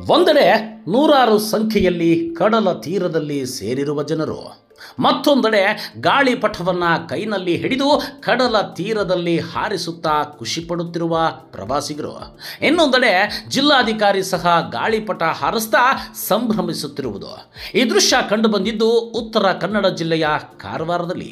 ಒಂದೆಡೆ ನೂರಾರು ಸಂಖ್ಯೆಯಲ್ಲಿ ಕಡಲ ತೀರದಲ್ಲಿ ಸೇರಿರುವ ಜನರು ಮತ್ತೊಂದೆಡೆ ಗಾಳಿಪಟವನ್ನು ಕೈನಲ್ಲಿ ಹಿಡಿದು ಕಡಲ ತೀರದಲ್ಲಿ ಹಾರಿಸುತ್ತಾ ಖುಷಿಪಡುತ್ತಿರುವ ಪ್ರವಾಸಿಗರು ಇನ್ನೊಂದೆಡೆ ಜಿಲ್ಲಾಧಿಕಾರಿ ಸಹ ಗಾಳಿಪಟ ಹಾರಿಸ್ತಾ ಸಂಭ್ರಮಿಸುತ್ತಿರುವುದು ಈ ದೃಶ್ಯ ಕಂಡುಬಂದಿದ್ದು ಉತ್ತರ ಕನ್ನಡ ಜಿಲ್ಲೆಯ ಕಾರವಾರದಲ್ಲಿ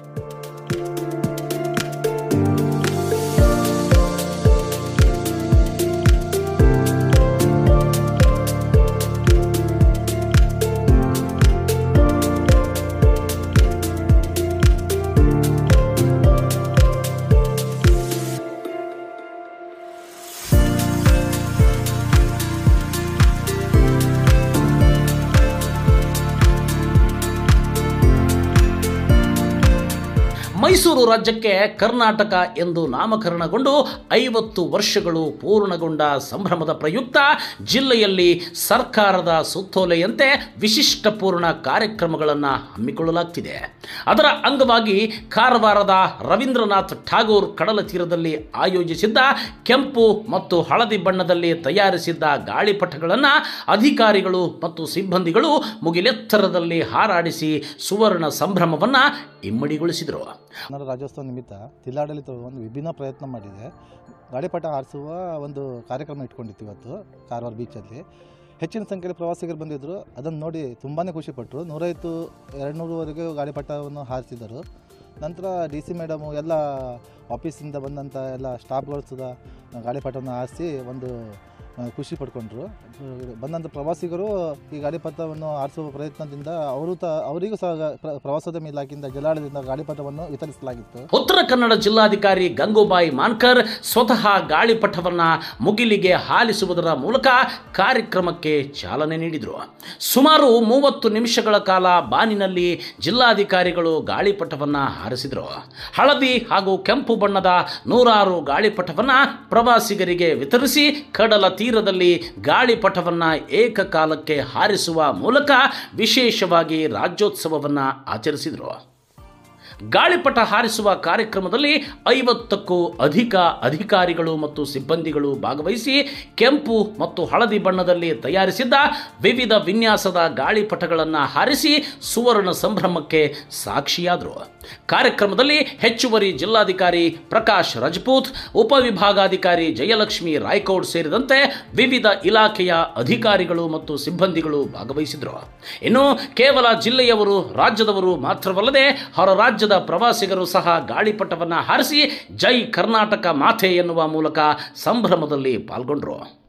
ಮೈಸೂರು ರಾಜ್ಯಕ್ಕೆ ಕರ್ನಾಟಕ ಎಂದು ನಾಮಕರಣಗೊಂಡು ಐವತ್ತು ವರ್ಷಗಳು ಪೂರ್ಣಗೊಂಡ ಸಂಭ್ರಮದ ಪ್ರಯುಕ್ತ ಜಿಲ್ಲೆಯಲ್ಲಿ ಸರ್ಕಾರದ ಸುತ್ತೋಲೆಯಂತೆ ವಿಶಿಷ್ಟಪೂರ್ಣ ಕಾರ್ಯಕ್ರಮಗಳನ್ನು ಹಮ್ಮಿಕೊಳ್ಳಲಾಗ್ತಿದೆ ಅದರ ಅಂಗವಾಗಿ ಕಾರವಾರದ ರವೀಂದ್ರನಾಥ್ ಠಾಗೂರ್ ಕಡಲ ತೀರದಲ್ಲಿ ಆಯೋಜಿಸಿದ್ದ ಕೆಂಪು ಮತ್ತು ಹಳದಿ ಬಣ್ಣದಲ್ಲಿ ತಯಾರಿಸಿದ್ದ ಗಾಳಿಪಟಗಳನ್ನು ಅಧಿಕಾರಿಗಳು ಮತ್ತು ಸಿಬ್ಬಂದಿಗಳು ಮುಗಿಲೆತ್ತರದಲ್ಲಿ ಹಾರಾಡಿಸಿ ಸುವರ್ಣ ಸಂಭ್ರಮವನ್ನು ಇಮ್ಮಡಿಗೊಳಿಸಿದರು ಕನ್ನಡ ರಾಜ್ಯೋತ್ಸವ ನಿಮಿತ್ತ ಜಿಲ್ಲಾಡಳಿತ ಒಂದು ವಿಭಿನ್ನ ಪ್ರಯತ್ನ ಮಾಡಿದೆ ಗಾಳಿಪಟ ಹಾರಿಸುವ ಒಂದು ಕಾರ್ಯಕ್ರಮ ಇಟ್ಕೊಂಡಿತ್ತು ಇವತ್ತು ಕಾರವಾರ ಬೀಚಲ್ಲಿ ಹೆಚ್ಚಿನ ಸಂಖ್ಯೆಯಲ್ಲಿ ಪ್ರವಾಸಿಗರು ಬಂದಿದ್ದರು ಅದನ್ನು ನೋಡಿ ತುಂಬಾ ಖುಷಿಪಟ್ಟರು ನೂರೈವತ್ತು ಎರಡು ನೂರುವರೆಗೆ ಗಾಳಿಪಟವನ್ನು ಹಾರಿಸಿದರು ನಂತರ ಡಿ ಸಿ ಮೇಡಮು ಎಲ್ಲ ಆಫೀಸಿಂದ ಬಂದಂಥ ಎಲ್ಲ ಸ್ಟಾಫ್ಗಳು ಸುದ ಗಾಳಿಪಟವನ್ನು ಹಾರಿಸಿ ಒಂದು ಆ, ಖುಷಿ ಪಡ್ಕೊಂಡ್ರು ಬಂದಂಥ ಪ್ರವಾಸಿಗರು ಈ ಗಾಳಿಪಟವನ್ನು ಹಾರಿಸುವ ಪ್ರಯತ್ನದಿಂದ ಅವರು ತ ಅವರಿಗೂ ಸಹ ಪ್ರ- ಪ್ರವಾಸೋದ್ಯಮ ಇಲಾಖೆಯಿಂದ ಜಿಲ್ಲಾಡಳಿತದಿಂದ ಗಾಳಿಪಟವನ್ನು ವಿತರಿಸಲಾಗಿತ್ತು ಉತ್ತರ ಕನ್ನಡ ಜಿಲ್ಲಾಧಿಕಾರಿ ಗಂಗೂಬಾಯಿ ಮಾನ್ಕರ್ ಸ್ವತಃ ಗಾಳಿಪಟವನ್ನ ಮುಗಿಲಿಗೆ ಹಾಲಿಸುವುದರ ಮೂಲಕ ಕಾರ್ಯಕ್ರಮಕ್ಕೆ ಚಾಲನೆ ನೀಡಿದರು ಸುಮಾರು ಮೂವತ್ತು ನಿಮಿಷಗಳ ಕಾಲ ಬಾನಿನಲ್ಲಿ ಜಿಲ್ಲಾಧಿಕಾರಿಗಳು ಗಾಳಿಪಟವನ್ನ ಹಾರಿಸಿದರು ಹಳದಿ ಹಾಗೂ ಕೆಂಪು ಬಣ್ಣದ ನೂರಾರು ಗಾಳಿಪಟವನ್ನ ಪ್ರವಾಸಿಗರಿಗೆ ವಿತರಿಸಿ ಕಡಲ ತೀರದಲ್ಲಿ ಗಾಳಿಪಟವನ್ನ ಏಕಕಾಲಕ್ಕೆ ಹಾರಿಸುವ ಮೂಲಕ ವಿಶೇಷವಾಗಿ ರಾಜ್ಯೋತ್ಸವವನ್ನ ಆಚರಿಸಿದರು ಗಾಳಿಪಟ ಹಾರಿಸುವ ಕಾರ್ಯಕ್ರಮದಲ್ಲಿ ಐವತ್ತಕ್ಕೂ ಅಧಿಕ ಅಧಿಕಾರಿಗಳು ಮತ್ತು ಸಿಬ್ಬಂದಿಗಳು ಭಾಗವಹಿಸಿ ಕೆಂಪು ಮತ್ತು ಹಳದಿ ಬಣ್ಣದಲ್ಲಿ ತಯಾರಿಸಿದ್ದ ವಿವಿಧ ವಿನ್ಯಾಸದ ಗಾಳಿಪಟಗಳನ್ನು ಹಾರಿಸಿ ಸುವರ್ಣ ಸಂಭ್ರಮಕ್ಕೆ ಸಾಕ್ಷಿಯಾದರು ಕಾರ್ಯಕ್ರಮದಲ್ಲಿ ಹೆಚ್ಚುವರಿ ಜಿಲ್ಲಾಧಿಕಾರಿ ಪ್ರಕಾಶ್ ರಜಪೂತ್ ಉಪವಿಭಾಗಾಧಿಕಾರಿ ಜಯಲಕ್ಷ್ಮಿ ರಾಯ್ಕೋಡ್ ಸೇರಿದಂತೆ ವಿವಿಧ ಇಲಾಖೆಯ ಅಧಿಕಾರಿಗಳು ಮತ್ತು ಸಿಬ್ಬಂದಿಗಳು ಭಾಗವಹಿಸಿದರು ಇನ್ನು ಕೇವಲ ಜಿಲ್ಲೆಯವರು ರಾಜ್ಯದವರು ಮಾತ್ರವಲ್ಲದೆ ಹೊರ ರಾಜ್ಯದ ಪ್ರವಾಸಿಗರು ಸಹ ಗಾಳಿಪಟವನ್ನು ಹಾರಿಸಿ ಜೈ ಕರ್ನಾಟಕ ಮಾತೆ ಎನ್ನುವ ಮೂಲಕ ಸಂಭ್ರಮದಲ್ಲಿ ಪಾಲ್ಗೊಂಡರು